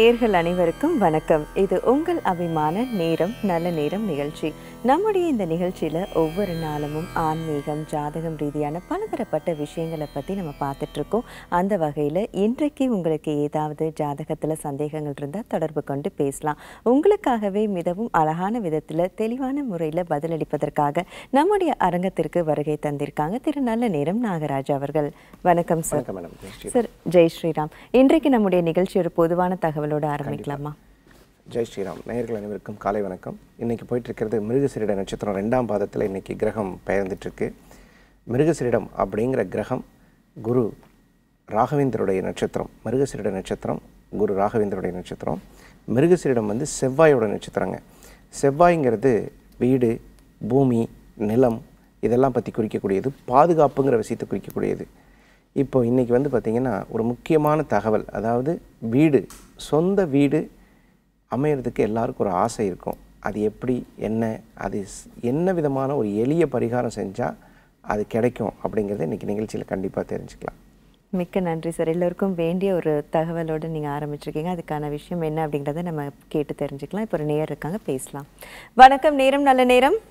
நேர்கள் அனைவருக்கும் வணக்கம் இது உங்கள் அபிமான நேரம் நல்ல நேரம் நிகழ்ச்சி நம்முடைய இந்த நிகழ்ச்சியில் ஒவ்வொரு நாளமும் ஆன்மீகம் ஜாதகம் ரீதியான பலதரப்பட்ட விஷயங்களை பற்றி நம்ம பார்த்துட்டு இருக்கோம் அந்த வகையில் இன்றைக்கு உங்களுக்கு ஏதாவது ஜாதகத்தில் சந்தேகங்கள் இருந்தால் தொடர்பு கொண்டு பேசலாம் உங்களுக்காகவே மிகவும் அழகான விதத்தில் தெளிவான முறையில் பதிலளிப்பதற்காக நம்முடைய அரங்கத்திற்கு வருகை தந்திருக்காங்க திரு நல்ல நேரம் நாகராஜ் அவர்கள் வணக்கம் சார் வணக்கம் மேடம் ஜெய் ஸ்ரீ சார் ஜெய் ஸ்ரீராம் இன்றைக்கு நம்முடைய நிகழ்ச்சி ஒரு பொதுவான தகவலோடு ஆரம்பிக்கலாமா ஜெய் ஸ்ரீராம் நேயர்கள் அனைவருக்கும் காலை வணக்கம் இன்னைக்கு போயிட்டு இருக்கிறது மிருகசிரிட நட்சத்திரம் ரெண்டாம் பாதத்தில் இன்னைக்கு கிரகம் பெயர்ந்துட்டு இருக்கு மிருகசிரிடம் அப்படிங்கிற கிரகம் குரு ராகவேந்தருடைய நட்சத்திரம் மிருகசிரிட நட்சத்திரம் குரு ராகவேந்தருடைய நட்சத்திரம் மிருகசிரிடம் வந்து செவ்வாயோட நட்சத்திரங்க செவ்வாய்ங்கிறது வீடு பூமி நிலம் இதெல்லாம் பற்றி குறிக்கக்கூடியது பாதுகாப்புங்கிற விஷயத்தை குறிக்கக்கூடியது இப்போ இன்றைக்கி வந்து பார்த்திங்கன்னா ஒரு முக்கியமான தகவல் அதாவது வீடு சொந்த வீடு அமையறதுக்கு எல்லாருக்கும் ஒரு ஆசை இருக்கும் அது எப்படி என்ன அது ஸ்- என்ன விதமான ஒரு எளிய பரிகாரம் செஞ்சால் அது கிடைக்கும் அப்படிங்கிறத இன்றைக்கி நிகழ்ச்சியில் கண்டிப்பாக தெரிஞ்சுக்கலாம் மிக்க நன்றி சார் எல்லோருக்கும் வேண்டிய ஒரு தகவலோடு நீங்கள் ஆரம்பிச்சிருக்கீங்க அதுக்கான விஷயம் என்ன அப்படிங்கிறத நம்ம கேட்டு தெரிஞ்சுக்கலாம் இப்போ ஒரு நேயர் இருக்காங்க பேசலாம் வணக்கம் நேரம் நல்ல நேரம்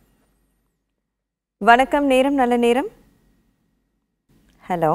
வணக்கம் நேரம் நல்ல நேரம் ஹலோ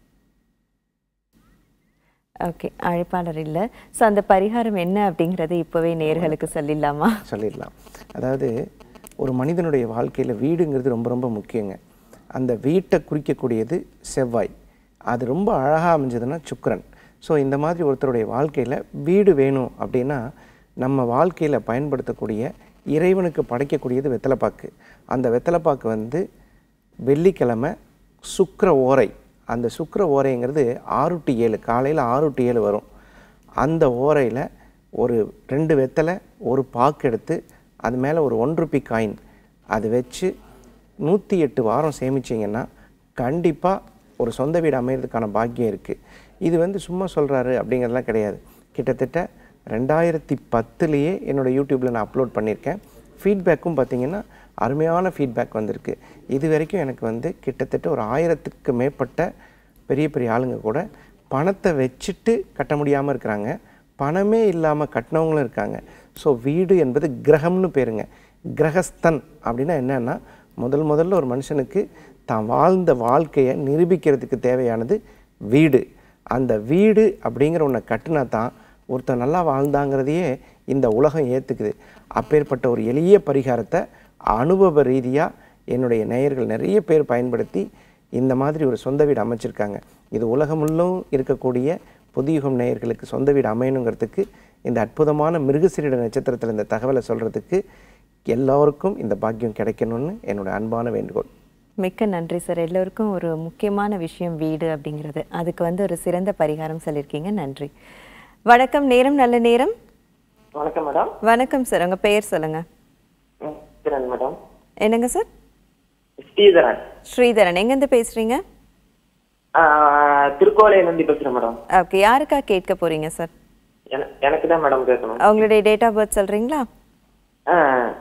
ஓகே அழைப்பாளர் இல்லை ஸோ அந்த பரிகாரம் என்ன அப்படிங்கிறத இப்போவே நேர்களுக்கு சொல்லிடலாமா சொல்லிடலாம் அதாவது ஒரு மனிதனுடைய வாழ்க்கையில் வீடுங்கிறது ரொம்ப ரொம்ப முக்கியங்க அந்த வீட்டை குறிக்கக்கூடியது செவ்வாய் அது ரொம்ப அழகாக அமைஞ்சதுன்னா சுக்கிரன் ஸோ இந்த மாதிரி ஒருத்தருடைய வாழ்க்கையில் வீடு வேணும் அப்படின்னா நம்ம வாழ்க்கையில் பயன்படுத்தக்கூடிய இறைவனுக்கு படைக்கக்கூடியது வெத்தலைப்பாக்கு அந்த வெத்தலைப்பாக்கு வந்து வெள்ளிக்கிழமை சுக்கிர ஓரை அந்த சுக்கிர ஓரைங்கிறது ஆறு டு ஏழு காலையில் ஆறு டு ஏழு வரும் அந்த ஓரையில் ஒரு ரெண்டு வெத்தலை ஒரு பாக்கு எடுத்து அது மேலே ஒரு ஒன் ருபி காயின் அது வச்சு நூற்றி எட்டு வாரம் சேமிச்சிங்கன்னா கண்டிப்பாக ஒரு சொந்த வீடு அமையறதுக்கான பாக்கியம் இருக்குது இது வந்து சும்மா சொல்கிறாரு அப்படிங்கிறதுலாம் கிடையாது கிட்டத்தட்ட ரெண்டாயிரத்தி பத்துலேயே என்னோடய யூடியூப்பில் நான் அப்லோட் பண்ணியிருக்கேன் ஃபீட்பேக்கும் பார்த்தீங்கன்னா அருமையான ஃபீட்பேக் வந்திருக்கு இது வரைக்கும் எனக்கு வந்து கிட்டத்தட்ட ஒரு ஆயிரத்துக்கு மேற்பட்ட பெரிய பெரிய ஆளுங்க கூட பணத்தை வச்சுட்டு கட்ட முடியாமல் இருக்கிறாங்க பணமே இல்லாமல் கட்டினவங்களும் இருக்காங்க ஸோ வீடு என்பது கிரகம்னு பேருங்க கிரகஸ்தன் அப்படின்னா என்னன்னா முதல் முதல்ல ஒரு மனுஷனுக்கு தான் வாழ்ந்த வாழ்க்கையை நிரூபிக்கிறதுக்கு தேவையானது வீடு அந்த வீடு அப்படிங்கிற ஒன்றை கட்டினா தான் ஒருத்தன் நல்லா வாழ்ந்தாங்கிறதையே இந்த உலகம் ஏற்றுக்குது அப்பேற்பட்ட ஒரு எளிய பரிகாரத்தை அனுபவ ரீதியாக என்னுடைய நேயர்கள் நிறைய பேர் பயன்படுத்தி இந்த மாதிரி ஒரு சொந்த வீடு அமைச்சிருக்காங்க இது உலகமுள்ளும் இருக்கக்கூடிய புதியுகம் நேயர்களுக்கு சொந்த வீடு அமையணுங்கிறதுக்கு இந்த அற்புதமான மிருகசிரிட நட்சத்திரத்தில் இந்த தகவலை சொல்கிறதுக்கு எல்லோருக்கும் இந்த பாக்கியம் கிடைக்கணும்னு என்னோட அன்பான வேண்டுகோள் மிக்க நன்றி சார் எல்லோருக்கும் ஒரு முக்கியமான விஷயம் வீடு அப்படிங்கிறது அதுக்கு வந்து ஒரு சிறந்த பரிகாரம் சொல்லியிருக்கீங்க நன்றி வணக்கம் நேரம் நல்ல நேரம் வணக்கம் மேடம் வணக்கம் சார் உங்கள் பெயர் சொல்லுங்கள் ம், ஸ்ரீதரன் மேடம் என்னங்க சார் ஸ்ரீதரன் ஸ்ரீதரன் எங்கேருந்து பேசுகிறீங்க ஆ, திருக்கோலையிலேருந்து பேசுகிறேன் மேடம் ஓகே யாருக்கா கேட்க போகிறீங்க சார் என- எனக்கு தான் மேடம் கேட்கணும் அவங்களுடைய டேட் ஆஃப் பர்த் சொல்கிறீங்களா ஆ,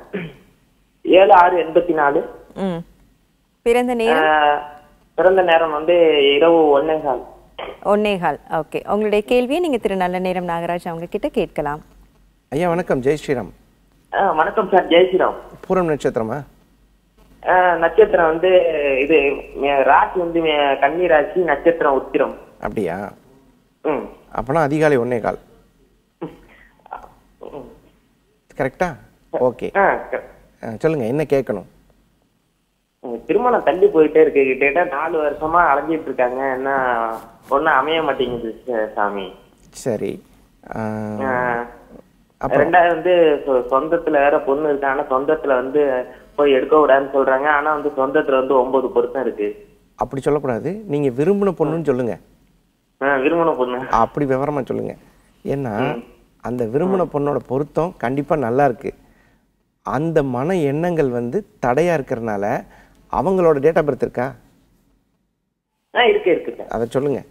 ஏழு ஆறு எண்பத்தி நாலு ம் பிறந்த ஆ, நேரம் பிறந்த நேரம் வந்து இரவு ஒன்னே கால் ஒன்னே கால் ஓகே உங்களுடைய கேள்வியை நீங்கள் திரு நல்ல நேரம் நாகராஜ் அவங்க கிட்ட கேட்கலாம் ஐயா வணக்கம் ஜெய் ஸ்ரீராம் ஆ, வணக்கம் சார் ஜெயஸ்ரீராம் பூரம் நட்சத்திரமா ஆ, நட்சத்திரம் வந்து இது மே- ராசி வந்து மே- கன்னி ராசி நட்சத்திரம் உத்திரம் அப்படியா ம் அப்போனா அதிகாலை ஒன்னே கால் ம். கரெக்டா ஓகே ஆ, க- சொல்லுங்கள் என்ன கேட்கணும் உங்க திருமணம் தள்ளி போயிட்டே இருக்கு கிட்டத்தட்ட நாலு வருஷமா அலைஞ்சிட்டு இருக்காங்க என்ன ஒண்ணும் அமைய மாட்டேங்குது ச- சாமி சரி ஆ, ஆஹ் ரெண்டாவது வந்து சொ- சொந்தத்துல வேற பொண்ணு இருக்கு ஆனா சொந்தத்துல வந்து போய் எடுக்க விடாதுன்னு சொல்றாங்க ஆனா வந்து சொந்தத்துல வந்து ஒன்பது பொருத்தம் இருக்கு அப்படி சொல்லக்கூடாது நீங்கள் விரும்பின பொண்ணுன்னு சொல்லுங்கள் ஆஹ் விரும்பின பொண்ணு அப்படி விவரமாக சொல்லுங்கள் ஏன்னா அந்த விரும்பின பொண்ணோட பொருத்தம் கண்டிப்பாக நல்லா இருக்கு அந்த மன எண்ணங்கள் வந்து தடையாக இருக்கிறனால அவங்களோட டேட் ஆஃப் பர்த் இருக்கா ஆஹ் இருக்கு இருக்கு சார் அதை சொல்லுங்கள்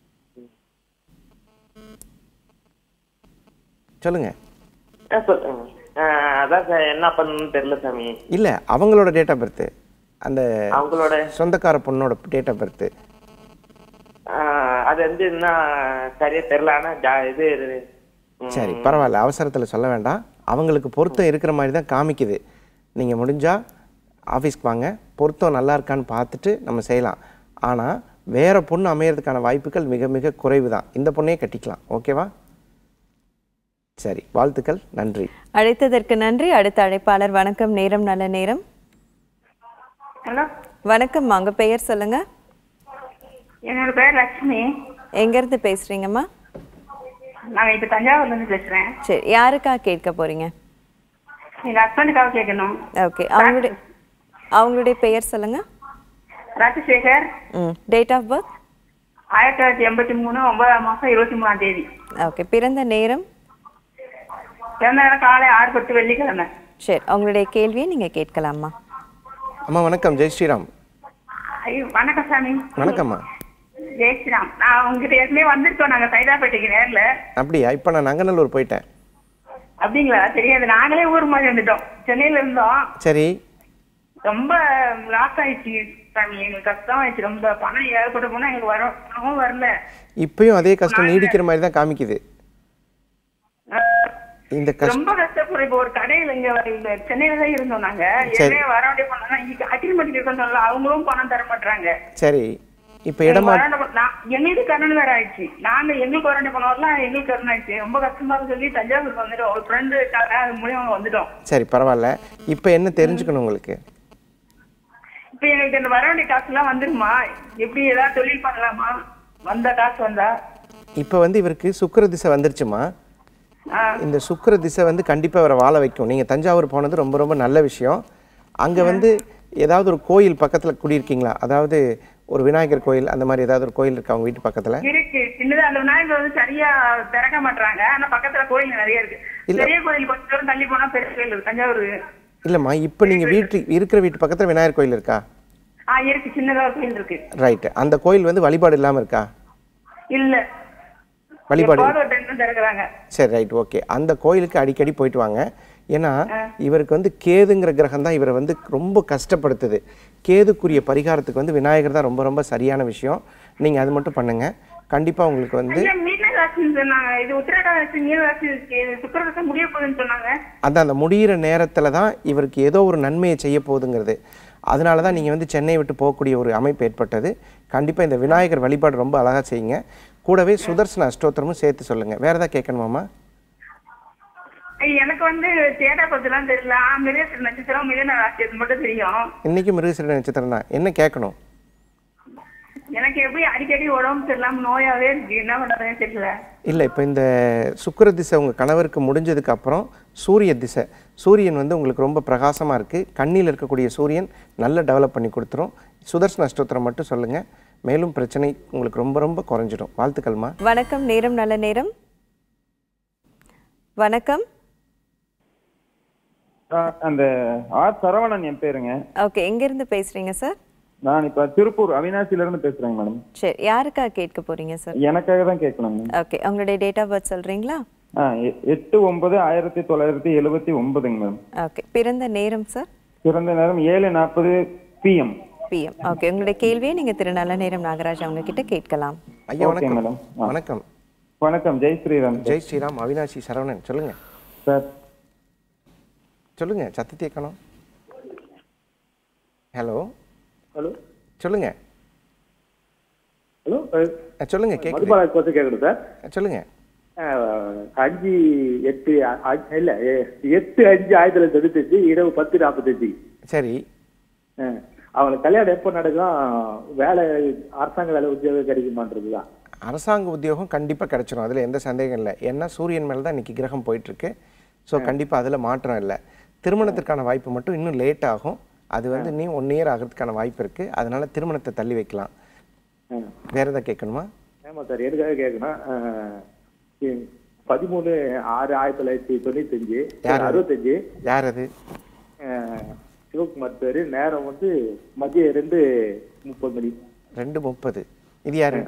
சொல்லுங்கள் ஆஹ் சொல்லுங்க ஆஹ் அதான் சார் என்ன பண்ணணும்னு தெரியல சாமி இல்லை அவங்களோட டேட் ஆஃப் பர்த்து அந்த அவங்களோட சொந்தக்கார பொண்ணோட டேட் ஆஃப் பர்த்து ஆஹ் அது வந்து என்ன சரியா தெரியல ஆனா ஜா- இது சரி பரவாயில்ல அவசரத்தில் சொல்ல வேண்டாம் அவங்களுக்கு பொருத்தம் இருக்கிற மாதிரி தான் காமிக்குது நீங்கள் முடிஞ்சால் ஆஃபீஸ்க்கு வாங்க பொருத்தம் நல்லா இருக்கான்னு பார்த்துட்டு நம்ம செய்யலாம் ஆனால் வேற பொண்ணு அமையறதுக்கான வாய்ப்புகள் மிக மிக குறைவு தான் இந்த பொண்ணையே கட்டிக்கலாம் ஓகேவா சரி வாழ்த்துக்கள் நன்றி அழைத்ததற்கு நன்றி அடுத்த அழைப்பாளர் வணக்கம் நேரம் நல்ல நேரம் ஹலோ வணக்கம் உங்க பெயர் சொல்லுங்க என்னோட பேர் லட்சுமி எங்கேருந்து பேசுறீங்கம்மா நாங்கள் இப்போ தஞ்சாவூர்ல இருந்து பேசுகிறேன் சரி யாருக்கா கேட்க போறீங்க எங்கள் ஹஸ்பண்டுக்காக கேட்கணும் ஓகே அவங்களுடைய அவங்களுடைய பெயர் சொல்லுங்க ராஜசேகர் ம் டேட் ஆஃப் பர்த் ஆயிரத்தி தொள்ளாயிரத்தி எண்பத்தி மூணு ஒன்பதாம் மாதம் இருபத்தி மூணாம் தேதி ஓகே பிறந்த நேரம் பிறந்த நேரம் காலை ஆறு பத்து வெள்ளிக்கிழமை சரி அவங்களுடைய கேள்வியை நீங்க கேட்கலாமா அம்மா வணக்கம் ஜெய் ஸ்ரீராம் ஐயோ வணக்கம் சாமி வணக்கம்மா ஜெய் ஸ்ரீராம் நான் உங்ககிட்ட ஏற்கனவே வந்திருக்கோம் நாங்கள் சைதாப்பேட்டைக்கு நேரில் அப்படியா இப்போ நான் நங்கநல்லூர் போயிட்டேன் அப்படிங்களா தெரியாது நாங்களே ஊர் மாதிரி வந்துட்டோம் சென்னையில இருந்தோம் சரி ரொம்ப லாஸ் ஆயிடுச்சு சாமி எங்களுக்கு கஷ்டம் ஆயிடுச்சு ரொம்ப பணம் ஏற்பட்ட போனால் எங்களுக்கு வர பணமும் வரல இப்பயும் அதே கஷ்டம் நீடிக்கிற மாதிரி தான் காமிக்குது இந்த கஷ்டம் ரொம்ப கஷ்டப்படுறோம் இப்போ ஒரு கடையில இங்க இந்த சென்னையில தான் இருந்தோம் நாங்க சரி. ஏற்கனவே வர வேண்டிய பணம் இங்க அக்ரிமெண்ட் இருக்கோம்ல அவங்களும் பணம் தர மாட்டாங்க சரி இப்போ இடமா எங்களுக்கு கடன் வேற ஆயிடுச்சு நாங்க எங்களுக்கு வர வேண்டிய பணம் வரலாம் எங்களுக்கு கடன் ஆயிடுச்சு ரொம்ப கஷ்டமா இருக்கு சொல்லி தஞ்சாவூர் வந்துட்டோம் ஒரு ஃப்ரெண்டு இருக்காங்க அது மூலியமா வந்துட்டோம் சரி பரவாயில்ல இப்போ என்ன தெரிஞ்சுக்கணும் உங்களுக்கு இப்ப எங்களுக்கு இந்த வர வேண்டிய காசு எல்லாம் வந்துருமா எப்படி ஏதாவது தொழில் பண்ணலாமா வந்த காசு வந்தா இப்போ வந்து இவருக்கு சுக்கிர திசை வந்துருச்சுமா ஆ, இந்த சுக்கிர திசை வந்து கண்டிப்பாக அவரை வாழ வைக்கும் நீங்கள் தஞ்சாவூர் போனது ரொம்ப ரொம்ப நல்ல விஷயம் அங்கே வந்து ஏதாவது ஒரு கோயில் பக்கத்தில் குடியிருக்கீங்களா அதாவது ஒரு விநாயகர் கோயில் அந்த மாதிரி ஏதாவது ஒரு கோயில் இருக்கா அவங்க வீட்டு பக்கத்தில் இருக்கு சின்னதா அந்த விநாயகர் வந்து சரியா திறக்க மாட்டாங்க ஆனா பக்கத்துல கோயில் நிறைய இருக்கு இல்ல. பெரிய கோயில் கொஞ்சம் தூரம் தள்ளி போனா பெரிய கோயில் இருக்கு தஞ்சாவூர் இல்லைம்மா இப்போ நீங்கள் வீட்டு இருக்கிற வீட்டு பக்கத்தில் விநாயகர் கோயில் இருக்கா ஆ இருக்கு சின்னதா ஒரு கோயில் இருக்கு ரைட்டு அந்த கோயில் வந்து வழிபாடு இல்லாமல் இருக்கா இல்ல வழிபாடு எப்போதும் ஒரு டைம் தான் திறக்கிறாங்க சரி ரைட் ஓகே அந்த கோயிலுக்கு அடிக்கடி போயிட்டு வாங்க ஏன்னா இவருக்கு வந்து கேதுங்கிற கிரகம் தான் இவரை வந்து ரொம்ப கஷ்டப்படுத்துது கேதுக்குரிய பரிகாரத்துக்கு வந்து விநாயகர் தான் ரொம்ப ரொம்ப சரியான விஷயம் நீங்கள் அது மட்டும் பண்ணுங்க கண்டிப்பாக உங்களுக்கு வந்து ஐயா மீன ராசின்னு சொன்னாங்க இது உத்திரடா ராசி மீன ராசி இருக்கு. சுக்கிரதசம் முடிய போகுதுன்னு சொன்னாங்க அதான் அந்த முடிகிற நேரத்தில் தான் இவருக்கு ஏதோ ஒரு நன்மையை செய்ய போகுதுங்கிறது அதனால தான் நீங்கள் வந்து சென்னை விட்டு போகக்கூடிய ஒரு அமைப்பு ஏற்பட்டது கண்டிப்பாக இந்த விநாயகர் வழிபாடு ரொம்ப அழகாக செய்யுங்க கூடவே சுதர்சன அஷ்டோத்திரமும் சேர்த்து சொல்லுங்கள் வேறு ஏதாவது கேட்கணுமாம்மா ஐயா, எனக்கு வந்து தேடா பத்திலாம் தெரியல ஆ, மிருகசீரிட நட்சத்திரம் மிதன ராசி அது மட்டும் தெரியும் இன்றைக்கி மிருகசீர நட்சத்திரம் தான் என்ன கேட்கணும் எனக்கு எப்படி அடிக்கடி உடம்பு சரியில்லாம நோயாவே இருக்கு என்ன பண்றதுன்னு தெரியல இல்லை இப்போ இந்த சுக்கிர திசை உங்கள் கணவருக்கு முடிஞ்சதுக்கு அப்புறம் சூரிய திசை சூரியன் வந்து உங்களுக்கு ரொம்ப பிரகாசமாக இருக்குது கண்ணியில் இருக்கக்கூடிய சூரியன் நல்லா டெவலப் பண்ணி கொடுத்துரும் சுதர்சன அஷ்டோத்திரம் மட்டும் சொல்லுங்கள் மேலும் பிரச்சனை உங்களுக்கு ரொம்ப ரொம்ப குறைஞ்சிடும் வாழ்த்துக்கள்மா வணக்கம் நேரம் நல்ல நேரம் வணக்கம் ஆ, அந்த ஆர் சரவணன் என் பேருங்க ஓகே எங்கேருந்து பேசுறீங்க சார் நான் இப்ப திருப்பூர் அவினாசில இருந்து பேசுறேங்க மேடம் சரி யாருக்கா கேட்க போறீங்க சார் எனக்காக தான் கேட்கணுங்க ஓகே உங்களுடைய டேட் ஆஃப் பர்த் சொல்றீங்களா ஆ எ- எட்டு ஒன்பது ஆயிரத்தி தொள்ளாயிரத்தி எழுபத்தி ஒன்பதுங்க மேடம் ஓகே பிறந்த நேரம் சார் பிறந்த நேரம் ஏழு நாற்பது பிஎம் பிஎம் ஓகே உங்களுடைய கேள்வியை நீங்க திரு நல்ல நேரம் நாகராஜ் அவங்க கிட்ட கேட்கலாம் ஐயா ஓகே வணக்கம் மேடம் ஆ. வணக்கம் வணக்கம் ஜெய் ஸ்ரீராம் ஜெய் ஸ்ரீராம் அவினாஷி சரவணன் சொல்லுங்கள் சார் சொல்லுங்கள் சத்தத்தை காணோம் ஹலோ ஹலோ சொல்லுங்கள் ஹலோ சொல்லுங்கள் கேட்குது மதுபாலா பற்றி கேட்குறேன் சார் சொல்லுங்கள் அஹ், அஞ்சு எட்டு அ- அ- இல்ல எ- எட்டு அஞ்சு ஆயிரத்தி தொள்ளாயிரத்தி தொண்ணூத்தஞ்சு இரவு பத்து நாற்பத்தஞ்சு சரி அஹ், அவங்களுக்கு கல்யாணம் எப்போ நடக்கும் வேலை அரசாங்க வேலை உத்தியோகம் கிடைக்குமான்றதுதான் அரசாங்க உத்தியோகம் கண்டிப்பாக கிடைச்சிரும் அதில் எந்த சந்தேகம் இல்லை ஏன்னா சூரியன் மேலே தான் இன்றைக்கி கிரகம் போயிட்டுருக்கு ஸோ கண்டிப்பாக அதில் மாற்றம் இல்லை திருமணத்திற்கான வாய்ப்பு மட்டும் இன்னும் லேட் ஆகும் அது வந்து இன்னும் ஒன் இயர் ஆகிறதுக்கான வாய்ப்பு இருக்குது அதனால திருமணத்தை தள்ளி வைக்கலாம் அஹ், வேற எதாவது கேட்கணுமா ஆமா சார் எதுக்காக கேட்கணும் அஹ், இ- பதிமூணு ஆறு ஆயிரத்தி தொள்ளாயிரத்தி தொண்ணூத்தஞ்சு யார் அது? அறுபத்தஞ்சு யார் அது அஹ், சிவகுமார் பேரு நேரம் வந்து மதியம் ரெண்டு முப்பது மணி ரெண்டு முப்பது இது யாரு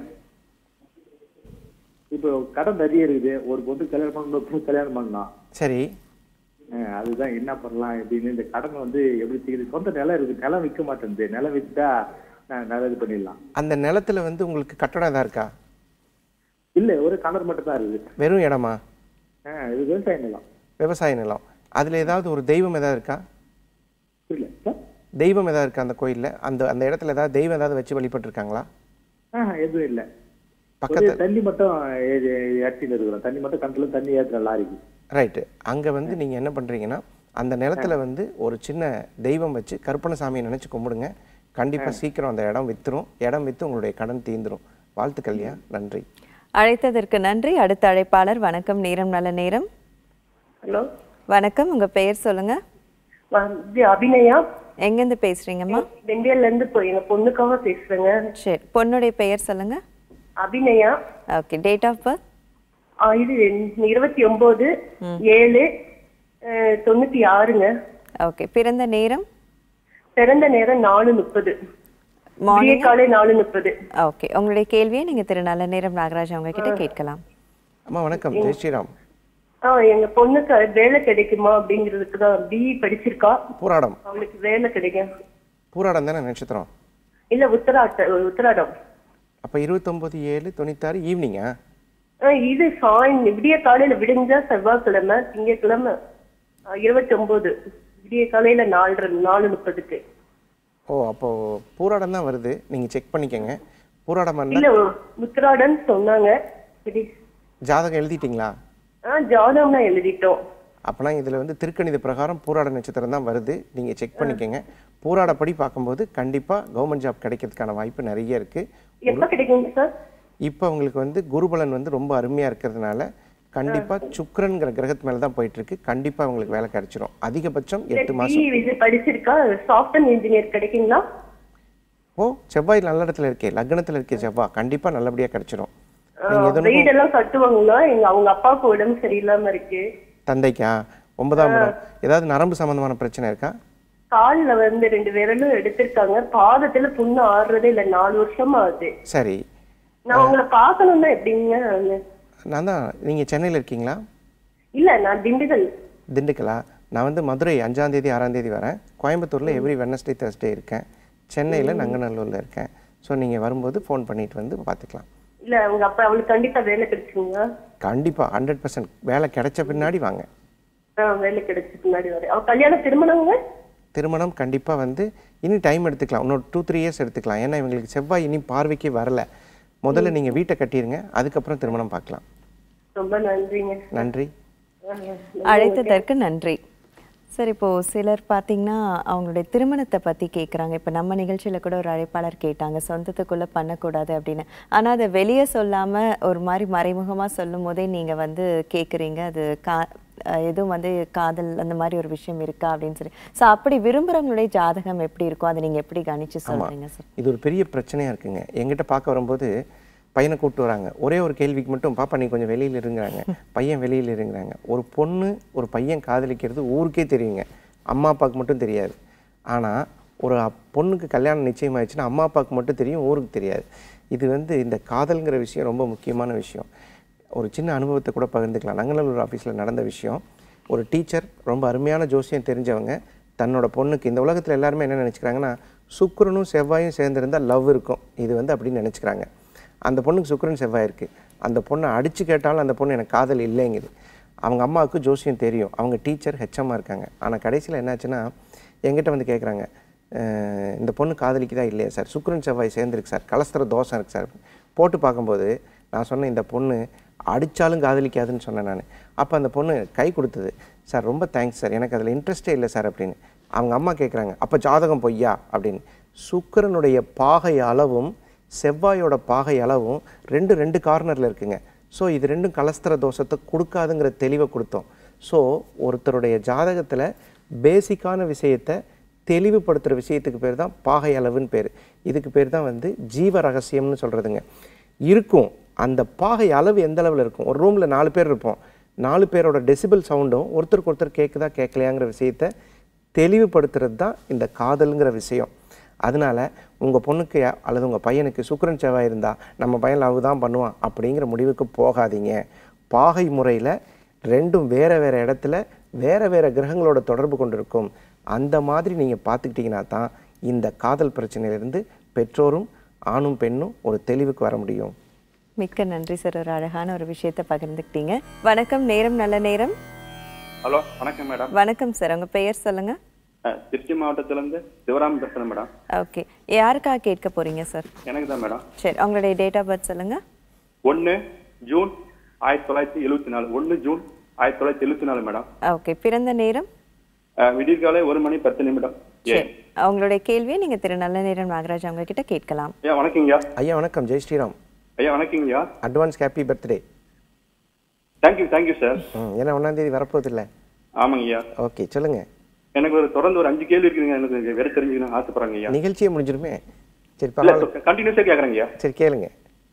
இப்போ கடன் நிறைய இருக்குது ஒரு பொண்ணு கல்யாணம் பண்ணணும் இன்னொரு பொண்ணு கல்யாணம் பண்ணலாம் சரி அஹ் அதுதான் என்ன பண்ணலாம் அப்படின்னு இந்த கடன் வந்து எப்படி தீர்வு சொந்த நிலம் இருக்கு நிலம் விற்க மாட்டேங்குது நிலம் விற்றா நான் நல்லது பண்ணிடலாம் அந்த நிலத்துல வந்து உங்களுக்கு கட்டடம் எதா இருக்கா இல்ல ஒரு கிணறு மட்டும் தான் இருக்குது வெறும் இடமா ஆ இது விவசாய நிலம் விவசாய நிலம் அதில் ஏதாவது ஒரு தெய்வம் ஏதாவது இருக்கா புரியல சார் தெய்வம் ஏதாவது இருக்கா அந்த கோயிலில் அந்த அந்த இடத்துல ஏதாவது தெய்வம் ஏதாவது வச்சு வழிபட்டிருக்காங்களா ஆ எதுவும் இல்லை பக்கத்துல தண்ணி மட்டும் ஏற்றின்னு இருக்கிறோம் தண்ணி மட்டும் கண்டில தண்ணி ஏற்றுற லாரிக்கு ரைட்டு அங்கே வந்து நீங்கள் என்ன பண்ணுறீங்கன்னா அந்த நிலத்துல வந்து ஒரு சின்ன தெய்வம் வச்சு கருப்பணசாமியை நினச்சி கும்பிடுங்க கண்டிப்பாக சீக்கிரம் அந்த இடம் வித்துரும் இடம் விற்று உங்களுடைய கடன் தீந்துரும் வாழ்த்துக்கள்யா நன்றி அழைத்ததற்கு நன்றி அடுத்த அழைப்பாளர் வணக்கம் நேரம் நல்ல நேரம் ஹலோ வணக்கம் உங்க பெயர் சொல்லுங்க இது அபிநயா எங்கேருந்து பேசுறீங்கம்மா வெண்டியல்ல இருந்து போய் எங்க பொண்ணுக்காக பேசுறேங்க சரி பொண்ணுடைய பெயர் சொல்லுங்க Abhinaya okay date of birth ஆ, இது இருபத்தி ஒன்பது ஏழு அஹ், தொண்ணூத்தி ஆறுங்க ஓகே பிறந்த நேரம் பிறந்த நேரம் நாலு முப்பது விடிய மார்னிங் காலை நாலு முப்பது ஓகே உங்களுடைய கேள்வியை நீங்க திரு நல்ல நேரம் நாகராஜ் அவங்க கிட்ட கேட்கலாம் அம்மா வணக்கம் ஜெய் ஸ்ரீராம் ஆ எங்க பொண்ணுக்கு வேலை கிடைக்குமா அப்படிங்கிறதுக்கு தான் பிஇ படிச்சிருக்கா பூராடம் அவளுக்கு வேலை கிடைக்கும் பூராடம் தானே நட்சத்திரம் இல்ல உத்தராட்ட உத்தராடம் அப்போ இருபத்தொம்போது ஏழு தொண்ணூத்தாறு ஈவினிங்கா ஆ, இது சாயின் விடிய காலையில விடிஞ்சா செவ்வாய்க்கிழமை திங்கட்கிழமை இருபத்தி ஒன்பது விடிய காலையில நாலு நாலு முப்பதுக்கு ஓ அப்போது பூராடம் தான் வருது நீங்கள் செக் பண்ணிக்கங்க பூராடம் இல்ல வந்தால் உத்தராடன் சொன்னாங்க சரி ஜாதகம் எழுதிட்டீங்களா ஆ ஜாதகம்லாம் எழுதிட்டோம் அப்போனா இதில் வந்து திருக்கணித பிரகாரம் பூராட நட்சத்திரம் தான் வருது நீங்கள் செக் பண்ணிக்கங்க பூராடப்படி பார்க்கும்போது கண்டிப்பாக கவர்மெண்ட் ஜாப் கிடைக்கிறதுக்கான வாய்ப்பு நிறைய இருக்குது எப்ப கிடைக்குங்க சார் இப்போ உங்களுக்கு வந்து குருபலன் வந்து ரொம்ப அருமையாக இருக்கிறதுனால கண்டிப்பாக சுக்கிரன்கிற கிரகத்து மேலே தான் போயிட்டுருக்கு கண்டிப்பாக உங்களுக்கு வேலை கிடைச்சிரும் அதிகபட்சம் எட்டு மாதம் பிஇ இது படிச்சிருக்கா சாஃப்ட்வேர் இன்ஜினியர் கிடைக்குங்களா ஓ செவ்வாய் நல்ல இடத்துல இருக்கே லக்னத்தில் இருக்கே செவ்வாய் கண்டிப்பாக நல்லபடியாக கிடைச்சிரும் நீங்கள் எதுவும் வீடெல்லாம் கட்டுவாங்களா எங்க அவங்க அப்பாவுக்கு உடம்பு சரியில்லாம இருக்கு தந்தைக்கா ஒன்பதாம் இடம் ஏதாவது நரம்பு சம்பந்தமான பிரச்சனை இருக்கா கால்ல வந்து ரெண்டு விரலும் எடுத்திருக்காங்க பாதத்துல புண்ணு ஆடுறதே இல்ல நாலு வருஷமா ஆகுது சரி நான் உங்களை பார்க்கணும்னா எப்படிங்க நான் தான் நீங்கள் சென்னையில் இருக்கீங்களா இல்ல நான் திண்டுக்கல் திண்டுக்கலா நான் வந்து மதுரை அஞ்சாம் தேதி ஆறாம் தேதி வரேன் கோயம்புத்தூரில் எவ்ரி வெனஸ்டே Thursday இருக்கேன் சென்னையில் நங்கநல்லூரில் இருக்கேன் ஸோ நீங்கள் வரும்போது ஃபோன் பண்ணிட்டு வந்து பார்த்துக்கலாம் இல்ல அவங்க அப்பா அவளுக்கு கண்டிப்பா வேலை கிடைச்சுங்க கண்டிப்பாக ஹண்ட்ரட் பர்சன்ட் வேலை கிடைச்ச பின்னாடி வாங்க ஆ வேலை கிடைச்சு பின்னாடி வர அவ கல்யாணம் திருமணங்க திருமணம் கண்டிப்பாக வந்து இனி டைம் எடுத்துக்கலாம் இன்னொரு டூ த்ரீ இயர்ஸ் எடுத்துக்கலாம் ஏன்னா இவங்களுக்கு செவ்வாய் இனி பார்வைக்கு வரல முதல்ல நீங்கள் வீட்டை கட்டிடுங்க அதுக்கப்புறம் திருமணம் பார்க்கலாம் ரொம்ப நன்றிங்க நன்றி ஆ, அழைத்ததற்கு நன்றி சார் இப்போ சிலர் பார்த்தீங்கன்னா அவங்களுடைய திருமணத்தை பற்றி கேட்குறாங்க இப்போ நம்ம நிகழ்ச்சியில் கூட ஒரு அழைப்பாளர் கேட்டாங்க சொந்தத்துக்குள்ளே பண்ணக்கூடாது அப்படின்னு ஆனால் அதை வெளியே சொல்லாமல் ஒரு மாதிரி மறைமுகமாக சொல்லும் போதே நீங்கள் வந்து கேட்குறீங்க அது கா அஹ் எதுவும் வந்து காதல் அந்த மாதிரி ஒரு விஷயம் இருக்கா அப்படின்னு சொல்லி ஸோ அப்படி விரும்புகிறவங்களுடைய ஜாதகம் எப்படி இருக்கும் அதை நீங்கள் எப்படி கணிச்சு சொல்கிறீங்க சார் இது ஒரு பெரிய பிரச்சனையாக இருக்குங்க எங்கிட்ட பார்க்க வரும்போது பையனை கூப்பிட்டு வராங்க ஒரே ஒரு கேள்விக்கு மட்டும் பாப்பா நீ கொஞ்சம் வெளியில் இருங்கிறாங்க பையன் வெளியில் இருங்கிறாங்க ஒரு பொண்ணு ஒரு பையன் காதலிக்கிறது ஊருக்கே தெரியுங்க அம்மா அப்பாவுக்கு மட்டும் தெரியாது ஆனால் ஒரு அப்- பொண்ணுக்கு கல்யாணம் நிச்சயமாயிடுச்சுன்னா அம்மா அப்பாவுக்கு மட்டும் தெரியும் ஊருக்கு தெரியாது இது வந்து இந்த காதல்ங்கிற விஷயம் ரொம்ப முக்கியமான விஷயம் ஒரு சின்ன அனுபவத்தை கூட பகிர்ந்துக்கலாம் நங்கநல்லூர் ஆஃபீஸில் நடந்த விஷயம் ஒரு டீச்சர் ரொம்ப அருமையான ஜோசியம் தெரிஞ்சவங்க தன்னோட பொண்ணுக்கு இந்த உலகத்தில் எல்லாருமே என்ன நினச்சிக்கிறாங்கன்னா சுக்கிரனும் செவ்வாயும் சேர்ந்திருந்தா லவ் இருக்கும் இது வந்து அப்படின்னு நினச்சிக்கிறாங்க அந்த பொண்ணுக்கு சுக்கிரன் செவ்வாய் இருக்குது அந்த பொண்ணை அடித்து கேட்டாலும் அந்த பொண்ணு எனக்கு காதல் இல்லைங்குது அவங்க அம்மாவுக்கு ஜோசியம் தெரியும் அவங்க டீச்சர் ஹெச்எம்மாக இருக்காங்க ஆனால் கடைசியில் என்னாச்சுன்னா என்கிட்ட வந்து கேட்குறாங்க "அஹ், இந்த பொண்ணு காதலிக்குதா இல்லையா சார் சுக்கிரன் செவ்வாய் சேர்ந்துருக்கு சார் கலஸ்தர தோஷம் இருக்குது சார் போட்டு பார்க்கும்போது நான் சொன்னேன் இந்த பொண்ணு அடித்தாலும் காதலிக்காதுன்னு சொன்னேன் நான் அப்போ அந்த பொண்ணு கை கொடுத்தது சார் ரொம்ப தேங்க்ஸ் சார் எனக்கு அதில் இன்ட்ரெஸ்டே இல்லை சார் அப்படின்னு அவங்க அம்மா கேட்குறாங்க அப்போ ஜாதகம் பொய்யா அப்படின்னு சுக்கிரனுடைய பாகை அளவும் செவ்வாயோட பாகை அளவும் ரெண்டு ரெண்டு கார்னரில் இருக்குங்க ஸோ இது ரெண்டும் கலஸ்தர தோஷத்தை கொடுக்காதுங்கிற தெளிவை கொடுத்தோம் ஸோ ஒருத்தருடைய ஜாதகத்தில் பேசிக்கான விஷயத்தை தெளிவுபடுத்துகிற விஷயத்துக்கு பேர் தான் பாகை அளவுன்னு பேர் இதுக்கு பேர் தான் வந்து ஜீவ ரகசியம்னு சொல்கிறதுங்க இருக்கும் அந்த பாகை அளவு எந்த அளவில் இருக்கும் ஒரு ரூமில் நாலு பேர் இருப்போம் நாலு பேரோட டெசிபிள் சவுண்டும் ஒருத்தருக்கு ஒருத்தர் கேட்குதா கேட்கலையாங்கிற விஷயத்தை தெளிவுபடுத்துறது தான் இந்த காதல்ங்கிற விஷயம் அதனால உங்கள் பொண்ணுக்கு அல்லது உங்கள் பையனுக்கு சுக்கிரன் செவ்வாய் இருந்தால் நம்ம பையன் லவ் தான் பண்ணுவான் அப்படிங்கிற முடிவுக்கு போகாதீங்க பாகை முறையில் ரெண்டும் வேற வேற இடத்துல வேற வேற கிரகங்களோட தொடர்பு கொண்டிருக்கும் அந்த மாதிரி நீங்கள் பார்த்துக்கிட்டிங்கன்னா தான் இந்த காதல் பிரச்சனையிலிருந்து பெற்றோரும் ஆணும் பெண்ணும் ஒரு தெளிவுக்கு வர முடியும் மிக்க நன்றி சார் ஒரு அழகான ஒரு விஷயத்தை பகிர்ந்துக்கிட்டீங்க வணக்கம் நேரம் நல்ல நேரம் ஹலோ வணக்கம் மேடம் வணக்கம் சார் உங்க பெயர் சொல்லுங்க அஹ், திருச்சி மாவட்டத்திலேருந்து சிவராம் பேசுகிறேன் மேடம் ஓகே யாருக்காக கேட்க போறீங்க சார் எனக்கு தான் மேடம் சரி உங்களுடைய டேட் ஆஃப் பர்த் சொல்லுங்க ஒன்று ஜூன் ஆயிரத்தி தொள்ளாயிரத்தி எழுபத்தி நாலு ஒன்று ஜூன் ஆயிரத்தி தொள்ளாயிரத்தி எழுபத்தி நாலு மேடம் ஓகே பிறந்த நேரம் அஹ், விடியற்காலை ஒரு மணி பத்து நிமிடம் ஏ சரி உங்களுடைய கேள்வியை நீங்க திரு நல்ல நேரம் நாகராஜ் அவங்க கிட்ட கேட்கலாம் ஐயா வணக்கங்கய்யா ஐயா வணக்கம் ஜெய் ஸ்ரீராம் ஐயா வணக்கங்கய்யா advance happy birthday thank you thank you sir ம் ஏன்னா ஒன்றாந்தேதி வரப்போகுது இல்லை ஆமாங்கய்யா ஓகே சொல்லுங்கள் எனக்கு ஒரு தொடர்ந்து ஒரு அஞ்சு கேள்வி இருக்குதுங்க எனக்கு வேற தெரிஞ்சுக்கணும் ஆசைப்படுறாங்க ஐயா நிகழ்ச்சியே முடிஞ்சிருமே சரி இல்ல பரவாயில்ல கண்டினியூஸாக கேட்குறேங்கய்யா சரி கேளுங்க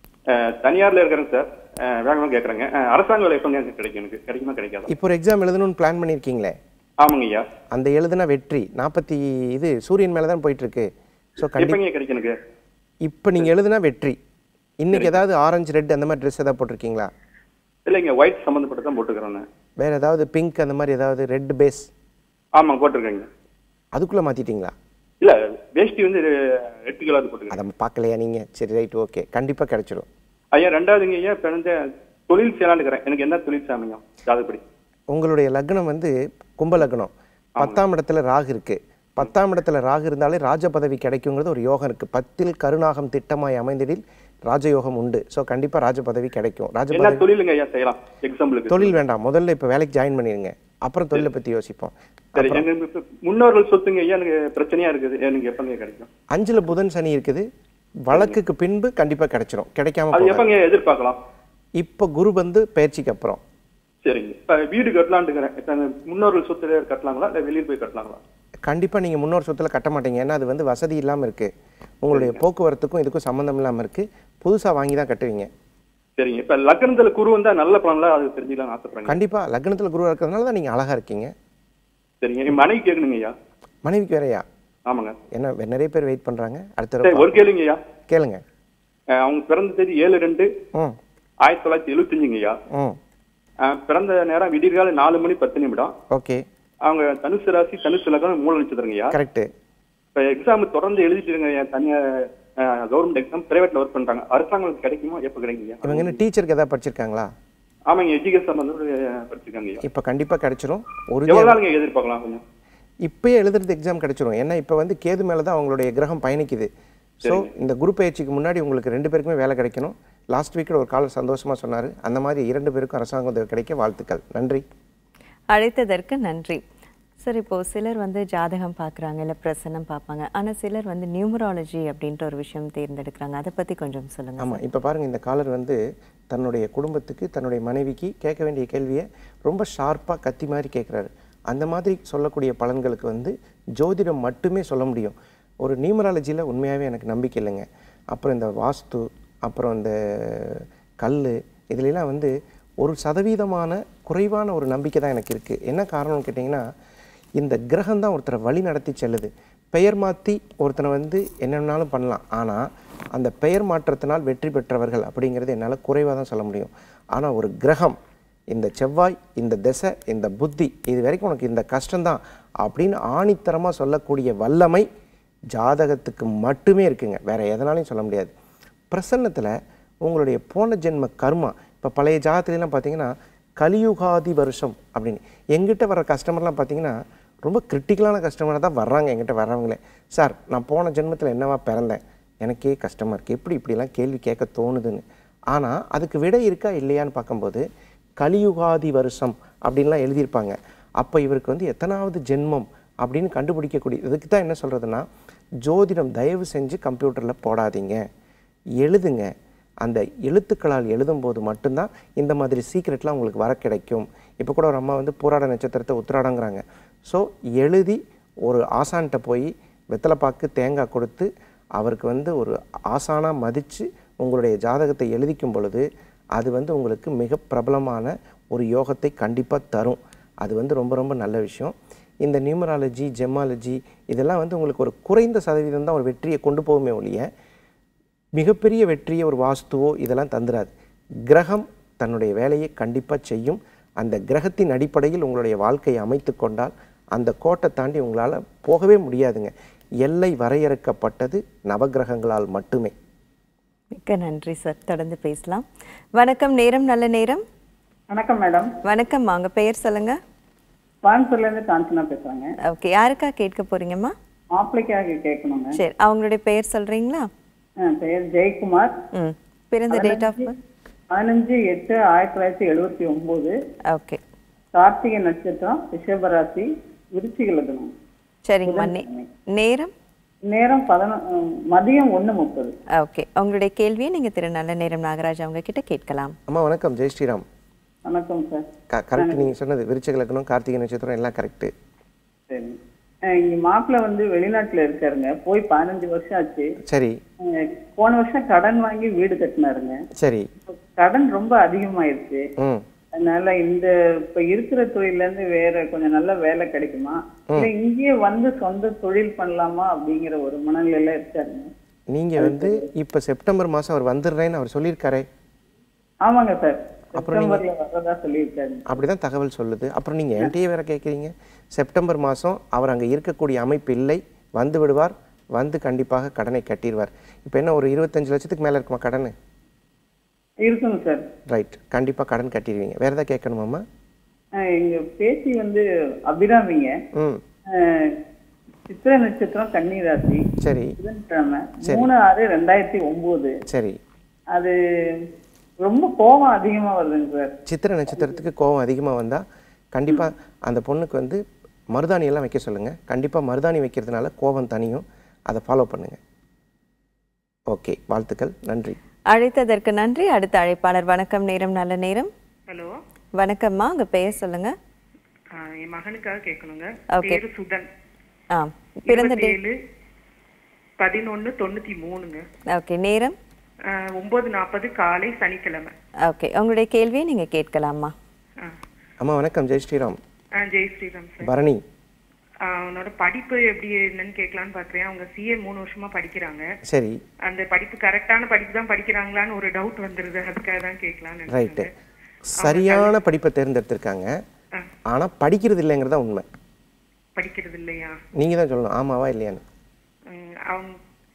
தனியார்ல இருக்கிறேங்க சார் அஹ், வேகமாக கேட்குறேங்க அரசாங்க வேலை எப்போ கிடைக்கும் எனக்கு கிடைக்குமா கிடைக்காதா இப்போ ஒரு எக்ஸாம் எழுதணும்னு பிளான் பண்ணியிருக்கீங்களே ஆமாங்கய்யா அந்த எழுதுனா வெற்றி நாற்பத்தி இது சூரியன் மேலே தான் போயிட்டுருக்கு ஸோ கண்டிப்பாக எப்பங்க கிடைக்கும் எனக்கு இப்போ நீங்கள் எழுதுனா வெற்றி இன்னைக்கு ஏதாவது ஆரஞ்சு ரெட் அந்த மாதிரி ட்ரெஸ் ஏதாவது போட்டிருக்கீங்களா இல்லைங்க ஒயிட் சம்மந்தப்பட்டு தான் போட்டுக்கிறேன் நான். வேறு ஏதாவது பிங்க் அந்த மாதிரி ஏதாவது ரெட் பேஸ் ஆமாங்க போட்டிருக்கேங்க அதுக்குள்ளே மாற்றிட்டீங்களா இல்ல வேஷ்டி வந்து ரெட்டு கலர் போட்டுங்க அதை பார்க்கலையா நீங்கள் சரி ரைட் ஓகே கண்டிப்பாக கிடைச்சிரும் ஐயா ரெண்டாவதுங்க ஐயா இப்ப வந்து தொழில் செய்யலாம்னு இருக்கிறேன் எனக்கு என்ன தொழில் சாமியம் ஜாதப்படி உங்களுடைய லக்னம் வந்து கும்ப லக்னம் பத்தாம் இடத்துல ராகு இருக்கு பத்தாம் இடத்துல ராகு இருந்தாலே ராஜ பதவி கிடைக்குங்கிறது ஒரு யோகம் இருக்கு பத்தில் கருணாகம் திட்டமாய் அமைந்திடில் ராஜயோகம் உண்டு ஸோ கண்டிப்பாக ராஜ பதவி கிடைக்கும் ராஜ என்ன பதவி தொழிலுங்க ஐயா செய்யலாம் எக்ஸாம்பிளுக்கு தொழில் வேண்டாம் முதல்ல இப்போ வேலைக்கு ஜாயின் பண்ணிடுங்க அப்புறம் தொழிலை பற்றி யோசிப்போம் சரி எனக்கு இப்ப முன்னோர்கள் சொத்துங்க ஐயா எனக்கு பிரச்சனையா இருக்குது எனக்கு எப்பங்க கிடைக்கும் அஞ்சுல புதன் சனி இருக்குது வழக்குக்கு பின்பு கண்டிப்பாக கிடைச்சிரும் கிடைக்காம அது போகாது. எப்பங்க எதிர்பார்க்கலாம் இப்போ குரு வந்து பயிற்சிக்கு அப்புறம் சரிங்க இப்ப வீடு கட்டலாம்னு இருக்கிறேன் இப்ப அந்த முன்னோர்கள் சொத்து கட்டலாங்களா இல்ல வெளியில் போய் கட்டலாங்களா கண்டிப்பாக நீங்கள் முன்னோர் சொத்துல கட்ட மாட்டீங்க ஏன்னா அது வந்து வசதி இல்லாமல் இருக்குது உங்களுடைய போக்குவரத்துக்கும் இதுக்கும் சம்மந்தம் இல்லாமல் இருக்குது புதுசாக வாங்கி தான் கட்டுவீங்க சரிங்க இப்ப லக்னத்துல குரு வந்தா நல்ல பலன்ல அது தெரிஞ்சுக்கலாம் ஆசைப்படுறேங்க கண்டிப்பாக லக்னத்தில் குரு இருக்கிறதுனால தான் நீங்கள் அழகாக இருக்கீங்க சரிங்க என் மனைவி கேட்கணுங்க ஐயா மனைவிக்கு வேறையா ஆமாங்க ஏன்னா வே- நிறைய பேர் வெயிட் பண்ணுறாங்க அடுத்த சரி தடவை ஒரு கேளுங்க ஐயா கேளுங்க அஹ் அவங்க பிறந்த தேதி ஏழு ரெண்டு ம் ஆயிரத்தி தொள்ளாயிரத்தி எழுபத்தஞ்சுங்க ஐயா ம் அஹ் பிறந்த நேரம் விடியற்காலை நாலு மணி பத்து நிமிடம் ஓகே அவங்க தனுசு ராசி தனுசு லக்னம் மூல நட்சத்திரங்க ஐயா கரெக்டு இப்ப எக்ஸாம் தொடர்ந்து எழுதிட்டு ஐயா தனியா கவர்மெண்ட் எக்ஸாம் பிரைவேட்ல ஒர்க் பண்றாங்க அரசாங்கம் கிடைக்குமா எப்ப கிடைக்குங்க ஐயா இவங்க என்ன டீச்சருக்கு எதாவது படிச்சிருக்காங்களா ஆமாங்க எஜுகேஷன் வந்து படிச்சிருக்காங்க ஐயா இப்போ கண்டிப்பாக கிடைச்சிரும் ஒரு எவ்வளவு நாளுங்க எதிர்பார்க்கலாம் கொஞ்சம் இப்பயே எழுதுறது எக்ஸாம் கிடைச்சிரும் ஏன்னா இப்போ வந்து கேது மேலே தான் அவங்களுடைய கிரகம் பயணிக்குது ஸோ இந்த குரு பயிற்சிக்கு முன்னாடி உங்களுக்கு ரெண்டு பேருக்குமே வேலை கிடைக்கணும் லாஸ்ட் வீக்கில் ஒரு காலம் சந்தோஷமாக சொன்னார் அந்த மாதிரி இரண்டு பேருக்கும் அரசாங்க உதவி கிடைக்க வாழ்த்துக்கள் நன்றி அழைத்ததற்கு நன்றி சார் இப்போ சிலர் வந்து ஜாதகம் பார்க்குறாங்க இல்லை பிரசனம் பார்ப்பாங்க ஆனால் சிலர் வந்து நியூமராலஜி அப்படின்ற ஒரு விஷயம் தேர்ந்தெடுக்கிறாங்க அதை பற்றி கொஞ்சம் சொல்லுங்க ஆமாம் இப்போ பாருங்கள் இந்த காலர் வந்து தன்னுடைய குடும்பத்துக்கு தன்னுடைய மனைவிக்கு கேட்க வேண்டிய கேள்வியை ரொம்ப ஷார்ப்பாக கத்தி மாதிரி கேட்குறாரு அந்த மாதிரி சொல்லக்கூடிய பலன்களுக்கு வந்து ஜோதிடம் மட்டுமே சொல்ல முடியும் ஒரு நியூமராலஜியில் உண்மையாகவே எனக்கு நம்பிக்கை இல்லைங்க அப்புறம் இந்த வாஸ்து அப்புறம் இந்த கல் இதுலலாம் வந்து ஒரு சதவீதமான குறைவான ஒரு நம்பிக்கை தான் எனக்கு இருக்குது என்ன காரணம்னு கேட்டிங்கன்னா இந்த கிரகம் தான் ஒருத்தரை வழி நடத்தி செல்லுது பெயர் மாற்றி ஒருத்தனை வந்து என்னென்னாலும் பண்ணலாம் ஆனால் அந்த பெயர் மாற்றத்தினால் வெற்றி பெற்றவர்கள் அப்படிங்கிறது என்னால் குறைவாக தான் சொல்ல முடியும் ஆனால் ஒரு கிரகம் இந்த செவ்வாய் இந்த திசை இந்த புத்தி இது வரைக்கும் உனக்கு இந்த கஷ்டம்தான் அப்படின்னு ஆணித்தரமாக சொல்லக்கூடிய வல்லமை ஜாதகத்துக்கு மட்டுமே இருக்குங்க வேற எதனாலையும் சொல்ல முடியாது பிரசன்னத்தில் உங்களுடைய போன ஜென்ம கர்மா இப்போ பழைய ஜாதகத்துலலாம் பார்த்தீங்கன்னா கலியுகாதி வருஷம் அப்படின்னு எங்கிட்ட வர கஸ்டமர்லாம் பார்த்தீங்கன்னா ரொம்ப கிரிட்டிக்கலான கஸ்டமராக தான் வர்றாங்க எங்கிட்ட வர்றவங்களே சார் நான் போன ஜென்மத்தில் என்னவா பிறந்தேன் எனக்கே கஷ்டமாக இருக்குது எப்படி இப்படிலாம் கேள்வி கேட்க தோணுதுன்னு ஆனால் அதுக்கு விடை இருக்கா இல்லையான்னு பார்க்கும்போது கலியுகாதி வருஷம் அப்படின்லாம் எழுதியிருப்பாங்க அப்போ இவருக்கு வந்து எத்தனாவது ஜென்மம் அப்படின்னு கண்டுபிடிக்கக்கூடிய இதுக்கு தான் என்ன சொல்கிறதுனா ஜோதிடம் தயவு செஞ்சு கம்ப்யூட்டரில் போடாதீங்க எழுதுங்க அந்த எழுத்துக்களால் எழுதும்போது மட்டும்தான் இந்த மாதிரி சீக்ரெட்லாம் உங்களுக்கு வர கிடைக்கும் இப்போ கூட ஒரு அம்மா வந்து பூராட நட்சத்திரத்தை உத்திராடங்கிறாங்க ஸோ எழுதி ஒரு ஆசான்கிட்ட போய் வெத்தலைப்பாக்கு தேங்காய் கொடுத்து அவருக்கு வந்து ஒரு ஆசானாக மதித்து உங்களுடைய ஜாதகத்தை எழுதிக்கும் பொழுது அது வந்து உங்களுக்கு மிக பிரபலமான ஒரு யோகத்தை கண்டிப்பாக தரும் அது வந்து ரொம்ப ரொம்ப நல்ல விஷயம் இந்த நியூமராலஜி ஜெமாலஜி இதெல்லாம் வந்து உங்களுக்கு ஒரு குறைந்த சதவீதம் தான் ஒரு வெற்றியை கொண்டு போகுமே ஒழிய மிகப்பெரிய வெற்றியை ஒரு வாஸ்துவோ இதெல்லாம் தந்துராது கிரகம் தன்னுடைய வேலையை கண்டிப்பாக செய்யும் அந்த கிரகத்தின் அடிப்படையில் உங்களுடைய வாழ்க்கையை அமைத்து கொண்டால் அந்த கோட்டை தாண்டி உங்களால் போகவே முடியாதுங்க எல்லை வரையறுக்கப்பட்டது நவகிரகங்களால் மட்டுமே மிக்க நன்றி சார் தொடர்ந்து பேசலாம் வணக்கம் நேரம் நல்ல நேரம் வணக்கம் மேடம் வணக்கம் உங்க பெயர் சொல்லுங்க கோயம்புத்தூர்ல இருந்து காஞ்சனா பேசுறாங்க ஓகே யாருக்கா கேட்க போறீங்கம்மா மாப்பிள்ளைக்காக கேட்கணுங்க சரி அவங்களுடைய பெயர் சொல்றீங்களா ஆ, பெயர் ஜெயக்குமார் ம் பிறந்த டேட் ஆஃப் பர்த் பதினஞ்சு எட்டு ஆயிரத்தி தொள்ளாயிரத்தி எழுபத்தி ஒன்பது ஓகே கார்த்திகை நட்சத்திரம் ரிஷபராசி விருச்சிக லக்னம் சரிங்கம்மா நே- நேரம் நேரம் பதினொ மதியம் ஒண்ணு முப்பது ஓகே உங்களுடைய கேள்வியை நீங்க திரு நல்ல நேரம் நாகராஜ் அவங்க கிட்ட கேட்கலாம் அம்மா வணக்கம் ஜெய் ஸ்ரீராம் வணக்கம் சார் க கரெக்ட் நீங்கள் சொன்னது விருச்சிக லக்னம் கார்த்திகை நட்சத்திரம் எல்லாம் கரெக்டு சரி ஆ, இங்க மாப்பிள்ளை வந்து வெளிநாட்டுல இருக்காருங்க போய் பதினஞ்சு வருஷம் ஆச்சு சரி ஆ, போன வருஷம் கடன் வாங்கி வீடு கட்டினாருங்க சரி கடன் ரொம்ப அதிகமாயிருச்சு ம் அதனால இந்த இப்ப இருக்கிற தொழில இருந்து வேற கொஞ்சம் நல்ல வேலை கிடைக்குமா இல்ல இங்கேயே வந்து சொந்த தொழில் பண்ணலாமா அப்படிங்கிற ஒரு மனநிலையில இருக்காருங்க நீங்கள் வந்து இப்போ செப்டம்பர் மாதம் அவர் வந்துடுறேன்னு அவர் சொல்லியிருக்காரே ஆமாங்க சார் செப்டம்பர்ல வர்றதா சொல்லியிருக்காரு அப்படிதான் தகவல் சொல்லுது அப்புறம் நீங்கள் என்கிட்டயே வேற கேட்குறீங்க செப்டம்பர் மாதம் அவர் அங்கே இருக்கக்கூடிய அமைப்பு இல்லை வந்து விடுவார் வந்து கண்டிப்பாக கடனை கட்டிடுவார் இப்போ என்ன ஒரு இருபத்தஞ்சு லட்சத்துக்கு மேலே இருக்குமா கடன் இருக்குங்க சார் ரைட் கண்டிப்பாக கடன் கட்டிடுவீங்க வேற ஏதாவது கேட்கணுமாம்மா ஆஹ் எங்க பேத்தி வந்து அபிராமிங்க ம் ஆஹ் சித்திர நட்சத்திரம் கன்னிராசி சரி புதன்கிழமை மூணு ஆறு ரெண்டாயிரத்தி ஒன்பது சரி அது ரொம்ப கோபம் அதிகமா வருதுங்க சார் சித்திரை நட்சத்திரத்துக்கு கோபம் அதிகமாக வந்தால் கண்டிப்பாக அந்த பொண்ணுக்கு வந்து மருதாணி எல்லாம் வைக்க சொல்லுங்கள் கண்டிப்பாக மருதாணி வைக்கிறதுனால கோபம் தனியும் அதை ஃபாலோ பண்ணுங்கள் ஓகே வாழ்த்துக்கள் நன்றி அழைத்ததற்கு நன்றி அடுத்த அழைப்பாளர் வணக்கம் நேரம் நல்ல நேரம் ஹலோ வணக்கம்மா உங்க பெயர் சொல்லுங்க என் மகனுக்காக கேட்கணுங்க Okay. பேரு சுதன் ஆ பிறந்த டேட் ஏழு பதினொன்னு தொண்ணூத்தி மூணுங்க ஓகே நேரம் ஆஹ் ஒன்பது நாற்பது காலை சனிக்கிழமை ஓகே உங்களுடைய கேள்வியை நீங்க கேட்கலாமா ஆ. அம்மா வணக்கம் ஜெய் ஸ்ரீராம் ஆ, ஜெய் ஸ்ரீராம் சார் பரணி ஆஹ் அவனோட படிப்பு எப்படி என்னன்னு கேட்கலான்னு பாக்குறேன் அவங்க சிஏ மூணு வருஷமா படிக்கிறாங்க சரி அந்த படிப்பு கரெக்டான படிப்பு தான் படிக்கிறாங்களான்னு ஒரு டவுட் வந்துருது அதுக்காக தான் கேட்கலான்னு ரைட்டு நினைச்சேங்க. சரியான படிப்பை தேர்ந்தெடுத்திருக்காங்க ஆ. ஆனால் படிக்கிறது இல்லைங்கிறதா உண்மை படிக்கிறது இல்லையா நீங்கள் தான் சொல்லணும் ஆமாவா இல்லையான்னு உம், அவங்க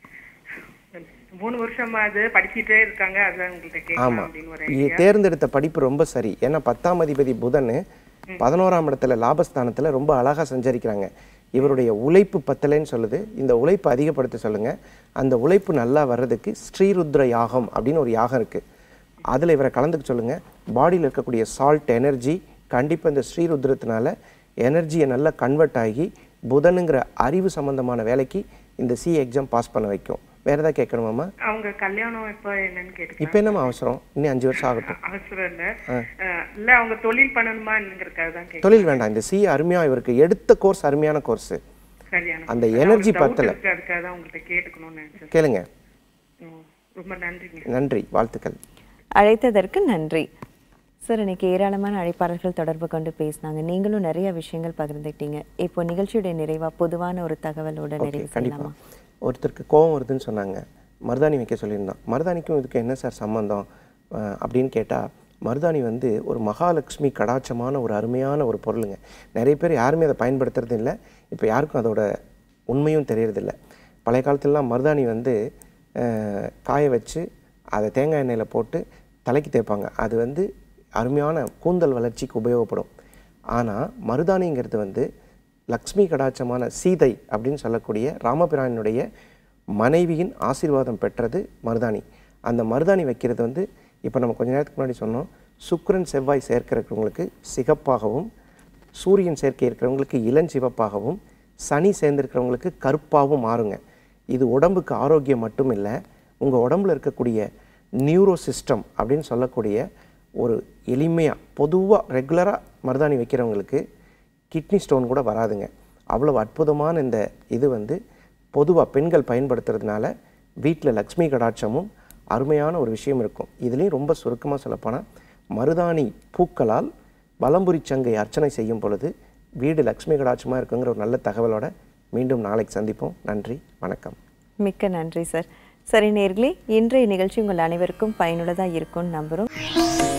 மூணு வருஷமா அது படிச்சிட்டே இருக்காங்க அதான் உங்கள்கிட்ட கேட்கலாம் ஆமாம் அப்படின்னு ஒரு இ- தேர்ந்தெடுத்த படிப்பு ரொம்ப சரி ஏன்னா பத்தாம் அதிபதி புதன் பதினோராம் இடத்துல லாபஸ்தானத்தில் ரொம்ப அழகாக சஞ்சரிக்கிறாங்க இவருடைய உழைப்பு பத்தலைன்னு சொல்லுது இந்த உழைப்பு அதிகப்படுத்த சொல்லுங்க அந்த உழைப்பு நல்லா வர்றதுக்கு ஸ்ரீருத்ர யாகம் அப்படின்னு ஒரு யாகம் இருக்குது அதில் இவரை கலந்துக்க சொல்லுங்க பாடியில் இருக்கக்கூடிய சால்ட் எனர்ஜி கண்டிப்பாக இந்த ஸ்ரீருத்ரத்தினால எனர்ஜியை நல்லா கன்வெர்ட் ஆகி புதனுங்கிற அறிவு சம்பந்தமான வேலைக்கு இந்த சி எக்ஸாம் பாஸ் பண்ண வைக்கும் வேற ஏதாவது கேட்கணுமாம்மா அவங்க கல்யாணம் எப்ப என்னன்னு கேட்டுக்கலாம் இப்போ என்னம்மா அவசரம் இன்னும் அஞ்சு வருஷம் ஆகட்டும் அவசரம் இல்ல அஹ், இல்ல அவங்க தொழில் பண்ணணுமா என்னங்கிறதுக்காக தான் கேட்க தொழில் வேண்டாம் இந்த சி அருமையா இவருக்கு எடுத்த கோர்ஸ் அருமையான கோர்ஸ் கல்யாணம் அந்த பண்ண. energy அவருக்கு doubt பத்தல. இருக்கு, அதுக்காக தான் உங்கள்கிட்ட கேட்டுக்கணும்னு நினைச்சேன் கேளுங்க உம், ரொம்ப நன்றிங்க நன்றி வாழ்த்துக்கள் அழைத்ததற்கு நன்றி சார் இன்னைக்கு ஏராளமான அழைப்பாளர்கள் தொடர்பு கொண்டு பேசினாங்க நீங்களும் நிறைய விஷயங்கள் பகிர்ந்துட்டீங்க இப்போ நிகழ்ச்சியுடைய நிறைவா பொதுவான ஒரு தகவலோட ஓகே நிறைவு கண்டிப்பா செய்யலாமா ஒருத்தருக்கு கோவம் வருதுன்னு சொன்னாங்க மருதாணி வைக்க சொல்லியிருந்தோம் மருதாணிக்கும் இதுக்கு என்ன சார் சம்பந்தம் அஹ், அப்படின்னு கேட்டால் மருதாணி வந்து ஒரு மகாலட்சுமி கடாட்சமான ஒரு அருமையான ஒரு பொருளுங்க நிறைய பேர் யாருமே அதை பயன்படுத்துறது இல்லை இப்போ யாருக்கும் அதோட உண்மையும் தெரியறதில்ல பழைய காலத்துலலாம் மருதாணி வந்து அஹ், காய வச்சு அதை தேங்காய் எண்ணெயில் போட்டு தலைக்கு தேய்ப்பாங்க அது வந்து அருமையான கூந்தல் வளர்ச்சிக்கு உபயோகப்படும் ஆனால் மருதாணிங்கிறது வந்து லக்ஷ்மி கடாட்சமான சீதை அப்படின்னு சொல்லக்கூடிய ராமபிரானுடைய மனைவியின் ஆசீர்வாதம் பெற்றது மருதாணி அந்த மருதாணி வைக்கிறது வந்து இப்போ நம்ம கொஞ்ச நேரத்துக்கு முன்னாடி சொன்னோம் சுக்கிரன் செவ்வாய் சேர்க்கிறவங்களுக்கு சிகப்பாகவும் சூரியன் சேர்க்கை இருக்கிறவங்களுக்கு இளஞ்சிவப்பாகவும் சனி சேர்ந்திருக்கிறவங்களுக்கு கருப்பாகவும் மாறுங்க இது உடம்புக்கு ஆரோக்கியம் மட்டும் இல்லை உங்கள் உடம்புல இருக்கக்கூடிய நியூரோ சிஸ்டம் அப்படின்னு சொல்லக்கூடிய ஒரு எளிமையாக பொதுவாக ரெகுலராக மருதாணி வைக்கிறவங்களுக்கு கிட்னி ஸ்டோன் கூட வராதுங்க அவ்வளவு அற்புதமான இந்த இது வந்து பொதுவாக பெண்கள் பயன்படுத்துறதுனால வீட்டில் லக்ஷ்மி கடாட்சமும் அருமையான ஒரு விஷயம் இருக்கும் இதுலேயும் ரொம்ப சுருக்கமாக சொல்லப்போனால் மருதாணி பூக்களால் வலம்புரி சங்கை அர்ச்சனை செய்யும் பொழுது வீடு லக்ஷ்மி கடாட்சமாக இருக்குங்கிற ஒரு நல்ல தகவலோட மீண்டும் நாளைக்கு சந்திப்போம் நன்றி வணக்கம் மிக்க நன்றி சார் சரி நேர்களே இன்றைய நிகழ்ச்சி உங்கள் அனைவருக்கும் பயனுள்ளதாக இருக்கும்னு நம்புகிறோம்